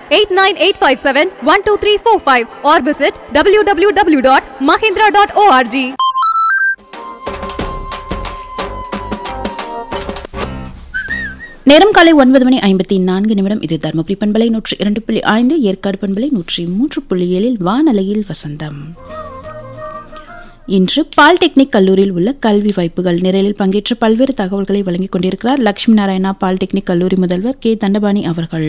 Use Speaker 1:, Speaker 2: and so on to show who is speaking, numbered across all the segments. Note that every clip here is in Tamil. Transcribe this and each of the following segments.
Speaker 1: 89857-12345 or visit www.mahindra.org.
Speaker 2: நேரம் காலை ஒன்பது மணி ஐம்பத்தி நான்கு நிமிடம் இது தருமபுரி பண்பலை நூற்றி இரண்டு புள்ளி ஐந்து ஏற்காடு பண்பலை நூற்றி மூன்று புள்ளி ஏழில் வானலையில் வசந்தம் இன்று பாலிடெக்னிக் கல்லூரியில் உள்ள கல்வி வாய்ப்புகள் நிரலில் பங்கேற்ற பல்வேறு தகவல்களை வழங்கிக் கொண்டிருக்கிறார் லட்சுமி நாராயணா பாலிடெக்னிக் கல்லூரி முதல்வர் கே தண்டபாணி அவர்கள்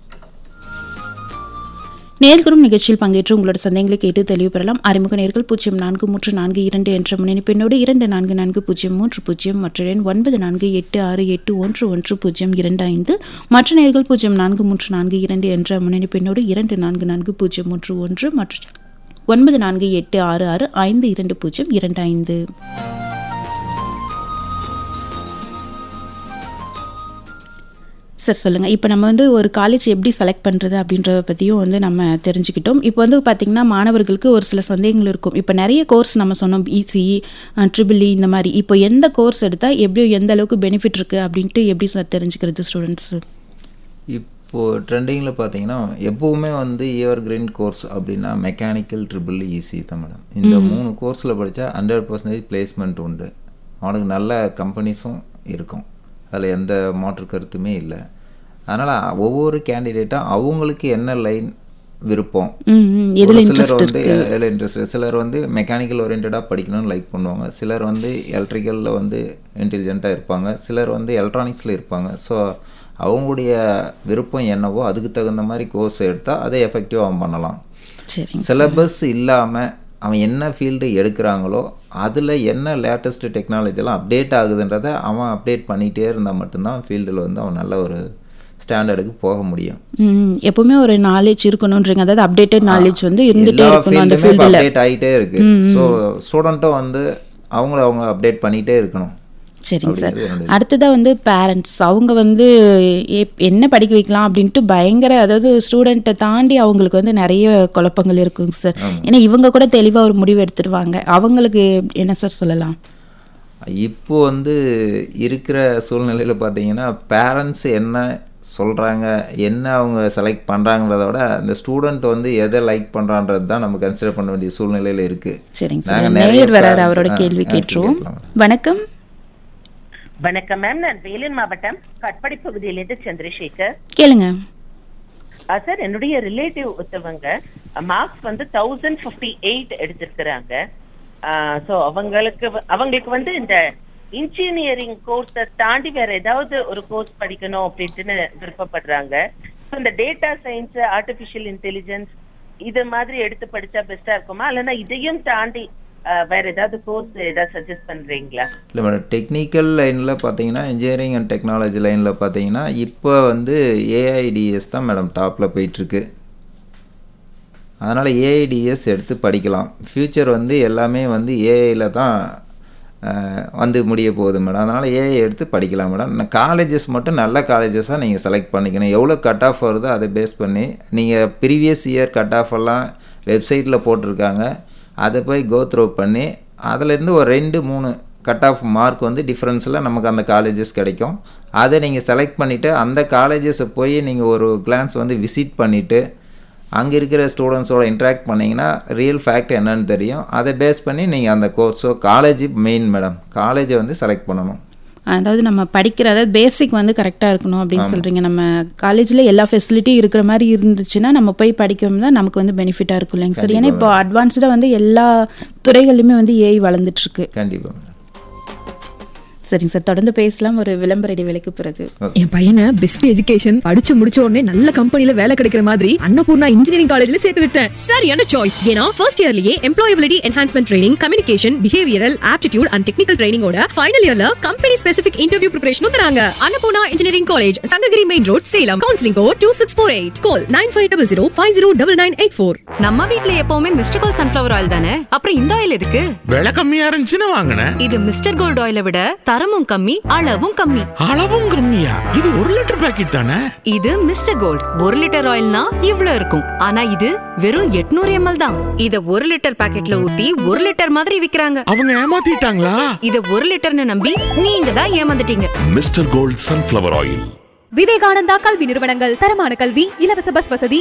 Speaker 2: நேர்களும் நிகழ்ச்சியில் பங்கேற்று உங்களோட சந்தேகங்களை கேட்டு தெளிவு பெறலாம் அறிமுக நேர்கள் பூஜ்ஜியம் நான்கு மூன்று நான்கு இரண்டு என்ற முன்னெடுப்பினோடு இரண்டு நான்கு நான்கு பூஜ்ஜியம் மூன்று பூஜ்ஜியம் மற்ற எண் ஒன்பது நான்கு எட்டு ஆறு எட்டு ஒன்று ஒன்று பூஜ்ஜியம் இரண்டு ஐந்து மற்ற நேர்கள் பூஜ்ஜியம் நான்கு மூன்று நான்கு இரண்டு என்ற முன்னெடுப்பினோடு இரண்டு நான்கு நான்கு பூஜ்ஜியம் மூன்று ஒன்று மற்ற ஒன்பது நான்கு எட்டு ஆறு ஆறு ஐந்து இரண்டு பூஜ்ஜியம் இரண்டு ஐந்து சார் சொல்லுங்கள் இப்போ நம்ம வந்து ஒரு காலேஜ் எப்படி செலக்ட் பண்ணுறது அப்படின்றத பற்றியும் வந்து நம்ம தெரிஞ்சுக்கிட்டோம் இப்போ வந்து பார்த்திங்கன்னா மாணவர்களுக்கு ஒரு சில சந்தேகங்கள் இருக்கும் இப்போ நிறைய கோர்ஸ் நம்ம சொன்னோம் இசிஇ ட்ரிபிள் இந்த மாதிரி இப்போ எந்த கோர்ஸ் எடுத்தால் எப்படி எந்த அளவுக்கு பெனிஃபிட் இருக்குது அப்படின்ட்டு எப்படி சார் தெரிஞ்சுக்கிறது ஸ்டூடெண்ட்ஸு
Speaker 3: இப்போது ட்ரெண்டிங்கில் பார்த்தீங்கன்னா எப்போவுமே வந்து இயர் கிரீன் கோர்ஸ் அப்படின்னா மெக்கானிக்கல் ட்ரிபிள் ஈஸி தான் மேடம் இந்த மூணு கோர்ஸில் படித்தா ஹண்ட்ரட் பர்சன்டேஜ் பிளேஸ்மெண்ட் உண்டு அவனுக்கு நல்ல கம்பெனிஸும் இருக்கும் அதில் எந்த மாற்று கருத்துமே இல்லை அதனால் ஒவ்வொரு கேண்டிடேட்டும் அவங்களுக்கு என்ன லைன் விருப்பம்
Speaker 2: எதில்
Speaker 3: ஒரு சிலர்
Speaker 2: இன்ட்ரெஸ்ட்
Speaker 3: வந்து எதில் இன்ட்ரெஸ்ட் சிலர் வந்து மெக்கானிக்கல் ஓரியன்டாக படிக்கணும்னு லைக் பண்ணுவாங்க சிலர் வந்து எலக்ட்ரிக்கலில் வந்து இன்டெலிஜென்ட்டாக இருப்பாங்க சிலர் வந்து எலக்ட்ரானிக்ஸில் இருப்பாங்க ஸோ அவங்களுடைய விருப்பம் என்னவோ அதுக்கு தகுந்த மாதிரி கோர்ஸ் எடுத்தால் அதை எஃபெக்டிவாக அவன் பண்ணலாம்
Speaker 2: சரிங்க
Speaker 3: சிலபஸ் இல்லாமல் அவன் என்ன ஃபீல்டு எடுக்கிறாங்களோ அதில் என்ன லேட்டஸ்ட் டெக்னாலஜிலாம் அப்டேட் ஆகுதுன்றதை அவன் அப்டேட் பண்ணிகிட்டே இருந்தால் மட்டும்தான் ஃபீல்டில் வந்து அவன் நல்ல ஒரு ஸ்டாண்டர்டுக்கு போக முடியும்
Speaker 2: ம் எப்பவுமே ஒரு நாலேஜ் இருக்கணுன்றீங்க அதாவது அப்டேட்டட் நாலேஜ் வந்து இருந்துட்டே
Speaker 3: எல்லா
Speaker 2: இருக்கணும் அந்த
Speaker 3: ஃபீல்டுமே
Speaker 2: ஃபீல்டில்
Speaker 3: அப்டேட் ஆகிட்டே இருக்கு ஸோ ஸ்டூடெண்ட்டும் வந்து அவங்கள அவங்க அப்டேட் பண்ணிகிட்டே இருக்கணும்
Speaker 2: சரிங்க சார்
Speaker 3: அப்படிங்கிறது என்னுடைய
Speaker 2: அடுத்ததாக வந்து பேரண்ட்ஸ் அவங்க வந்து எப்- என்ன படிக்க வைக்கலாம் அப்படின்ட்டு பயங்கர அதாவது ஸ்டூடெண்ட்டை தாண்டி அவங்களுக்கு வந்து நிறைய குழப்பங்கள் இருக்குங்க சார் ஏன்னா இவங்க கூட தெளிவாக ஒரு முடிவு எடுத்துருவாங்க அவங்களுக்கு என்ன சார் சொல்லலாம்
Speaker 3: இப்போ வந்து இருக்கிற சூழ்நிலையில் பார்த்தீங்கன்னா பேரண்ட்ஸ் என்ன சொல்கிறாங்க என்ன அவங்க செலக்ட் பண்ணுறாங்கிறத விட அந்த ஸ்டூடெண்ட் வந்து எதை லைக் பண்ணுறான்றது தான் நம்ம கன்சிடர் பண்ண வேண்டிய சூழ்நிலையில் இருக்குது
Speaker 2: சரிங்க
Speaker 3: நாங்க
Speaker 2: சார்
Speaker 3: நிறைய
Speaker 2: நேயர் வராரு
Speaker 3: parents-
Speaker 2: அவரோட
Speaker 3: ஆ,
Speaker 2: கேள்வி
Speaker 3: ஆ,
Speaker 2: கேட்டுருவோம்
Speaker 3: கேட்கலாம்.
Speaker 2: வணக்கம்
Speaker 4: வணக்கம் மேம் நான் வேலூர் மாவட்டம் கட்படி பகுதியிலிருந்து சந்திரசேகர்
Speaker 2: கேளுங்க
Speaker 4: ஆ, சார் என்னுடைய ரிலேட்டிவ் ஒருத்தவங்க மார்க்ஸ் வந்து தௌசண்ட் ஃபிஃப்டி எயிட் எடுத்திருக்கிறாங்க ஸோ அவங்களுக்கு வ- அவங்களுக்கு வந்து இந்த இன்ஜினியரிங் கோர்ஸை தாண்டி வேற ஏதாவது ஒரு கோர்ஸ் படிக்கணும் அப்படின்ட்டுன்னு விருப்பப்படுறாங்க ஸோ இந்த டேட்டா சயின்ஸ் ஆர்டிஃபிஷியல் இன்டெலிஜென்ஸ் இது மாதிரி எடுத்து படிச்சா பெஸ்டா இருக்குமா இல்லைன்னா இதையும் தாண்டி ஆ, வேற ஏதாவது கோர்ஸ் ஏதாவது சஜஸ்ட் பண்றீங்களா
Speaker 3: இல்லை மேடம் டெக்னிக்கல் லைனில் பார்த்தீங்கன்னா இன்ஜினியரிங் அண்ட் டெக்னாலஜி லைனில் பார்த்தீங்கன்னா இப்போ வந்து ஏஐடிஎஸ் தான் மேடம் டாப்பில் போயிட்டுருக்கு அதனால் ஏஐடிஎஸ் எடுத்து படிக்கலாம் ஃப்யூச்சர் வந்து எல்லாமே வந்து ஏஐயில் தான் அஹ், வந்து முடிய போகுது மேடம் அதனால் ஏஐ எடுத்து படிக்கலாம் மேடம் காலேஜஸ் மட்டும் நல்ல காலேஜஸாக நீங்கள் செலக்ட் பண்ணிக்கணும் எவ்வளோ கட் ஆஃப் வருதோ அதை பேஸ் பண்ணி நீங்கள் ப்ரீவியஸ் இயர் கட் ஆஃப் எல்லாம் வெப்சைட்டில் போட்டிருக்காங்க அதை போய் கோ த்ரூ பண்ணி அதிலேருந்து ஒரு ரெண்டு மூணு கட் ஆஃப் மார்க் வந்து டிஃப்ரென்ஸில் நமக்கு அந்த காலேஜஸ் கிடைக்கும் அதை நீங்கள் செலக்ட் பண்ணிவிட்டு அந்த காலேஜஸை போய் நீங்கள் ஒரு கிளான்ஸ் வந்து விசிட் பண்ணிவிட்டு அங்கே இருக்கிற ஸ்டூடெண்ட்ஸோட இன்ட்ராக்ட் பண்ணிங்கன்னா ரியல் ஃபேக்ட் என்னன்னு தெரியும் அதை பேஸ் பண்ணி நீங்கள் அந்த கோர்ஸோ காலேஜ் மெயின் மேடம் காலேஜை வந்து செலக்ட் பண்ணணும்
Speaker 2: அதாவது நம்ம படிக்கிற அதாவது பேசிக் வந்து கரெக்டாக இருக்கணும் அப்படின்னு சொல்கிறீங்க நம்ம காலேஜில் எல்லா ஃபெசிலிட்டியும் இருக்கிற மாதிரி இருந்துச்சுன்னா நம்ம போய் படிக்கணும் தான் நமக்கு வந்து பெனிஃபிட்டாக இருக்கும் இல்லைங்க சார் ஏன்னா இப்போ அட்வான்ஸ்டாக வந்து எல்லா துறைகளிலுமே வந்து ஏஐ வளர்ந்துட்டு இருக்கு
Speaker 3: கண்டிப்பாக மேடம்
Speaker 2: சரிங்க சார் தொடர்ந்து பேசலாம் ஒரு விளம்பர இடைவேளைக்கு பிறகு
Speaker 5: என் பையனை பெஸ்ட் எஜுகேஷன் படிச்சு முடிச்ச உடனே நல்ல கம்பெனில வேலை கிடைக்கிற மாதிரி அன்னபூர்ணா இன்ஜினியரிங் காலேஜ்ல சேர்த்து விட்டேன்
Speaker 6: சரியான சாய்ஸ் ஏன்னா ஃபர்ஸ்ட் இயர்லயே employability enhancement training communication behavioural aptitude and technical ட்ரைனிங்கோட ஃபைனல் இயர்ல கம்பெனி ஸ்பெசிபிக் இன்டர்வியூ ப்ரிப்பரேஷனும் தராங்க Annapoorna engineering college Sankagiri main road Salem counselling code two six four eight call nine five double zero five zero double nine eight four
Speaker 7: நம்ம வீட்ல எப்பவுமே மிஸ்டர் கோல்ட் சன்ஃபிளவர் ஆயில் தானே அப்புறம் இந்த ஆயில் எதுக்கு
Speaker 8: விலை கம்மியா இருந்துச்சுன்னு வாங்கினேன்
Speaker 7: இது மிஸ்டர் கோல்ட் ஆயிலை விட தரமும் கம்மி அளவும் கம்மி
Speaker 8: அளவும் கம்மியா இது ஒரு லிட்டர் பாக்கெட் தானே
Speaker 7: இது மிஸ்டர் கோல்ட் ஒரு லிட்டர் ஆயில்னா இவ்ளோ இருக்கும் ஆனா இது வெறும் 800 எம்எல் தான் இத ஒரு லிட்டர் பாக்கெட்ல ஊத்தி ஒரு லிட்டர் மாதிரி விக்கிறாங்க
Speaker 8: அவங்க ஏமாத்திட்டாங்களா
Speaker 7: இத ஒரு லிட்டர்னு நம்பி நீங்க தான் ஏமாந்துட்டீங்க
Speaker 9: Mr Gold sunflower oil
Speaker 1: Vivekananda கல்வி நிறுவனங்கள் தரமான கல்வி இலவச பஸ் வசதி